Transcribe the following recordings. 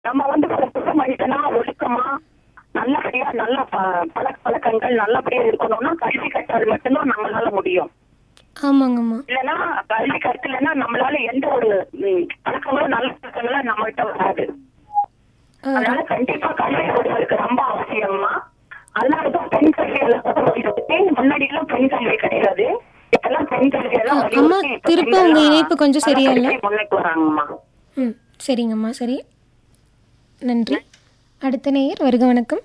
நம்ம வந்து ஒரு புது மனிதனா ஒழுக்கமா நல்லபடியா நல்ல ப- பழக்க பழக்கங்கள் நல்லபடியா இருக்கணும்னா கல்வி கற்றது மட்டும்தான் நம்மளால முடியும் ஆமாங்கம்மா இல்லைன்னா கல்வி கற்கலைன்னா நம்மளால எந்த ஒரு ம், பழக்கங்களும் நல்ல பழக்கங்களும் நம்மகிட்ட வராது ஆ, அதனால கண்டிப்பா கல்வி ஒருவருக்கு ரொம்ப அவசியம்மா அதனாலதான் பெண் கல்வி இருக்கு முன்னாடி எல்லாம் பெண் கல்வி கிடையாது இப்பெல்லாம் பெண் கல்வி எல்லாம் ஆ, வலியுறுத்தி அம்மா, இப்ப திரும்ப பெண்கள் உங்க எல்லாம் இணைப்பு கொஞ்சம் சரியா இல்ல? பல முன்னுக்கு வராங்கம்மா ம் சரிங்கம்மா சரி நன்றி அடுத்த நேயர் வருக வணக்கம்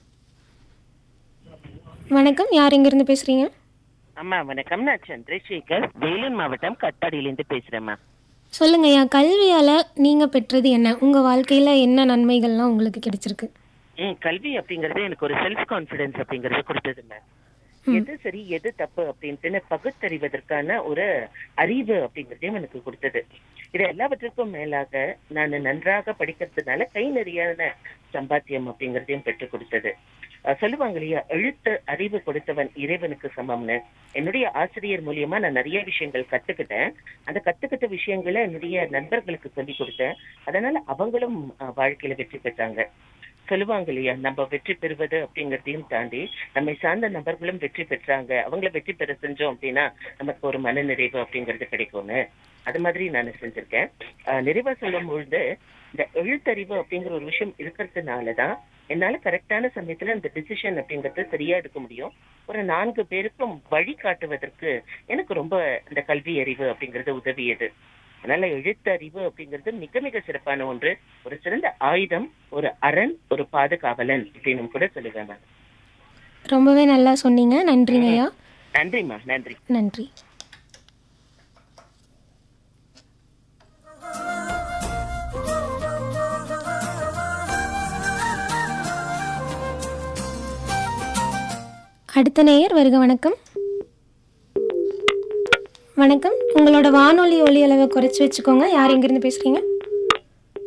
வணக்கம் யார் எங்கேருந்து பேசுகிறீங்க அம்மா வணக்கம் நான் சந்திரசேகர் வேலூர் மாவட்டம் கட்பாடியிலேருந்து பேசுறேம்மா சொல்லுங்க ஐயா கல்வியால் நீங்கள் பெற்றது என்ன உங்கள் வாழ்க்கையில் என்ன நன்மைகள்லாம் உங்களுக்கு கிடைச்சிருக்கு ம் கல்வி அப்படிங்கறது எனக்கு ஒரு செல்ஃப் கான்ஃபிடன்ஸ் அப்படிங்கறது கொடுத்ததுங்க எது சரி எது தப்பு அப்படின்ட்டு பகுத்தறிவதற்கான ஒரு அறிவு அப்படிங்கறதையும் எனக்கு கொடுத்தது இது எல்லாவற்றுக்கும் மேலாக நான் நன்றாக படிக்கிறதுனால கை நிறையான சம்பாத்தியம் அப்படிங்கறதையும் பெற்றுக் கொடுத்தது அஹ் சொல்லுவாங்க இல்லையா எழுத்து அறிவு கொடுத்தவன் இறைவனுக்கு சமம்னு என்னுடைய ஆசிரியர் மூலியமா நான் நிறைய விஷயங்கள் கத்துக்கிட்டேன் அந்த கத்துக்கிட்ட விஷயங்களை என்னுடைய நண்பர்களுக்கு சொல்லி கொடுத்தேன் அதனால அவங்களும் அஹ், வாழ்க்கையில வெற்றி பெற்றாங்க சொல்லுவாங்க இல்லையா நம்ம வெற்றி பெறுவது அப்படிங்கறதையும் தாண்டி நம்மை சார்ந்த நபர்களும் வெற்றி பெற்றாங்க அவங்கள வெற்றி பெற செஞ்சோம் அப்படின்னா நமக்கு ஒரு மன நிறைவு அப்படிங்கிறது கிடைக்கும்னு அது மாதிரி நான் செஞ்சிருக்கேன் ஆஹ் நிறைவா சொல்லும் பொழுது இந்த எழுத்தறிவு அப்படிங்கிற ஒரு விஷயம் இருக்கிறதுனாலதான் என்னால கரெக்டான சமயத்துல இந்த டிசிஷன் அப்படிங்கறது சரியா எடுக்க முடியும் ஒரு நான்கு பேருக்கும் வழி காட்டுவதற்கு எனக்கு ரொம்ப இந்த கல்வி அறிவு அப்படிங்கிறது உதவியது அதனால எழுத்தறிவு அப்படிங்கிறது மிக மிக சிறப்பான ஒன்று ஒரு சிறந்த ஆயுதம் ஒரு அரண் ஒரு பாதுகாவலன் அப்படின்னு கூட சொல்லுவேன் நான் ரொம்பவே நல்லா சொன்னீங்க நன்றிங்க ஐயா நன்றிம்மா நன்றி நன்றி அடுத்த நேயர் வருக வணக்கம் வணக்கம் உங்களோட வானொலி ஒலி அளவை குறைச்சி வச்சுக்கோங்க யார் எங்கேருந்து பேசுகிறீங்க